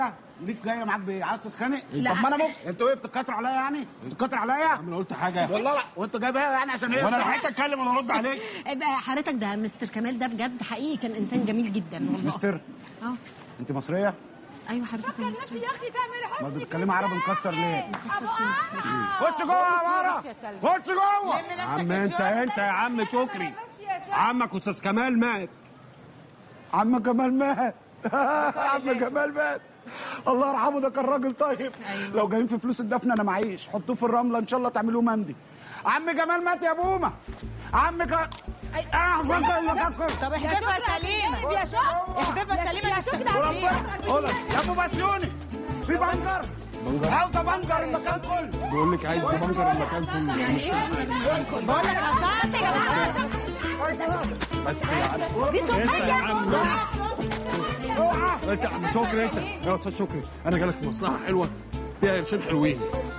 ليك جايه معاك بايه عايز تتخانق لا. طب ما انا ممكن انتوا ايه بتتكاتروا عليا يعني بتتكاتروا عليا انا قلت حاجه والله لا وانتوا جايبها يعني عشان ايه وانا لحقت اتكلم وانا ارد عليك يبقى حضرتك ده مستر كمال ده بجد حقيقي كان انسان جميل جدا والله مستر اه انت مصريه ايوه حضرتك يا مستر يا اختي تعمل امال بتتكلمي عربي مكسر ليه مكسر فين خش جوه يا بره خش جوه يا عم انت انت يا عم شكري عمك استاذ كمال مات عم جمال مات عم جمال مات الله يرحمه ده كان راجل طيب أيوة. لو جايين في فلوس الدفن انا معيش حطوه في الرمله ان شاء الله تعملوه مندي عم جمال مات يا بومه عم ك... احسن طب احدفها سليمه يا شكري احدفها سليمه يا شكري عليك يا ابو بسيوني في بنجر عاوزه بنجر المكان كله بيقول لك عايز بنكر المكان كله يعني ايه بنجر بقول لك قطعت يا جماعه بس يعني انت يا عم انت يا عم شكري انت يا استاذ شكري انا جالك في مصلحه حلوه فيها قرشين حلوين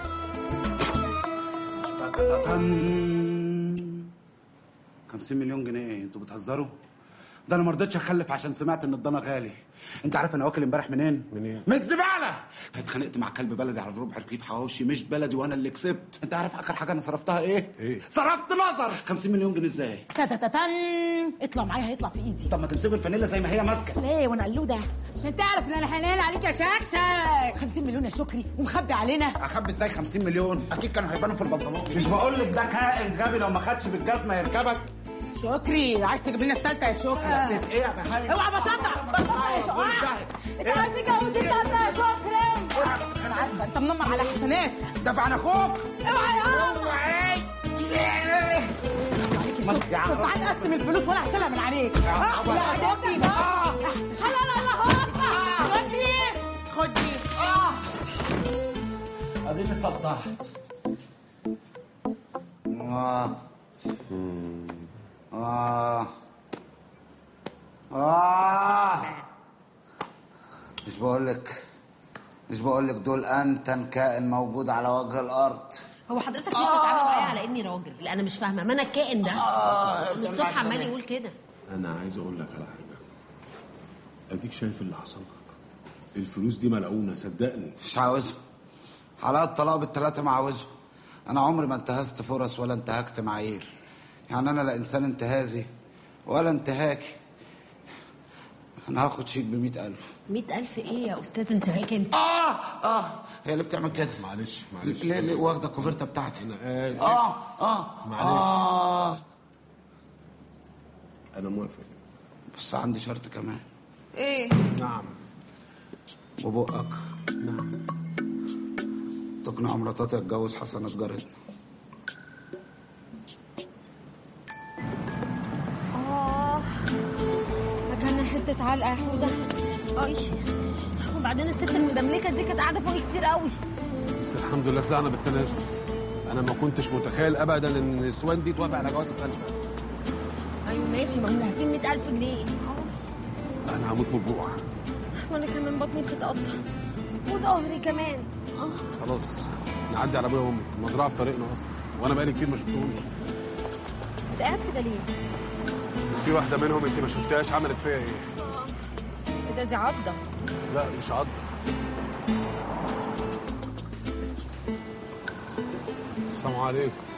50 مليون جنيه انتوا بتهزروا ده انا ما رضيتش اخلف عشان سمعت ان الضنا غالي انت عارف انا واكل امبارح منين منين؟ من الزباله اتخانقت مع كلب بلدي على ربع رغيف حواوشي مش بلدي وانا اللي كسبت انت عارف اخر حاجه انا صرفتها ايه ايه؟ صرفت نظر 50 مليون جنيه ازاي تتتتن اطلع معايا هيطلع في ايدي طب ما تمسكوا الفانيلا زي ما هي ماسكه ليه وانا قلوده عشان تعرف ان انا حنان عليك يا شكشك 50 مليون يا شكري ومخبي علينا اخبي ازاي 50 مليون اكيد كانوا هيبانوا في البنطلون مش بقول لك ده كائن غبي لو ما خدش بالجزمه يركبك شكري عايز تجيب لنا الثالثه يا شكري ايه يا بهايم اوعى بطاطا بطاطا يا شكري انت عايز تتجوز الطنطا يا شكري انا عارفه انت منمر على حسنات دافع عن اخوك اوعى يا يا عم. طب تعالى نقسم الفلوس وانا هشيلها من عليك اه لا شكري حلال الله اكبر شكري خد دي اديني صدعت اه اه اه مش بقول لك مش بقول لك دول انتن كائن موجود على وجه الارض هو حضرتك ليه بتتعامل معايا على اني راجل لا انا مش فاهمه ما انا الكائن ده اه من الصبح عمال يقول كده انا عايز اقول لك على حاجه اديك شايف اللي حصل لك الفلوس دي ملعونه صدقني مش عاوزهم حالات الطلاق بالثلاثه ما عاوزهم انا عمري ما انتهزت فرص ولا انتهكت معايير يعني انا لا انسان انتهازي ولا انتهاكي انا هاخد شيك بمئة ألف مئة ألف ايه يا استاذ انت هيك انت اه اه هي اللي بتعمل كده معلش معلش ليه ليه واخده الكوفرته بتاعتي انا اسف اه اه معلش. اه انا موافق بس عندي شرط كمان ايه نعم وبقك نعم تقنع مراتاتي اتجوز حسنة جارتنا اه مكان حته علقه يا حوده اي وبعدين الست المدملكه دي كانت قاعده فوقي كتير قوي بس الحمد لله طلعنا بالتنازل انا ما كنتش متخيل ابدا ان النسوان دي توافق على جواز الثالثه ايوه ماشي ما هم عارفين 100000 جنيه اه انا هموت من الجوع وانا كمان بطني بتتقطع وظهري كمان اه خلاص نعدي على ابويا وامي المزرعه في طريقنا اصلا وانا بقالي كتير ما شفتهمش انت قاعد كده ليه؟ في واحده منهم انت ما شفتهاش عملت فيا ايه ايه ده دي عضه لا مش عض السلام عليكم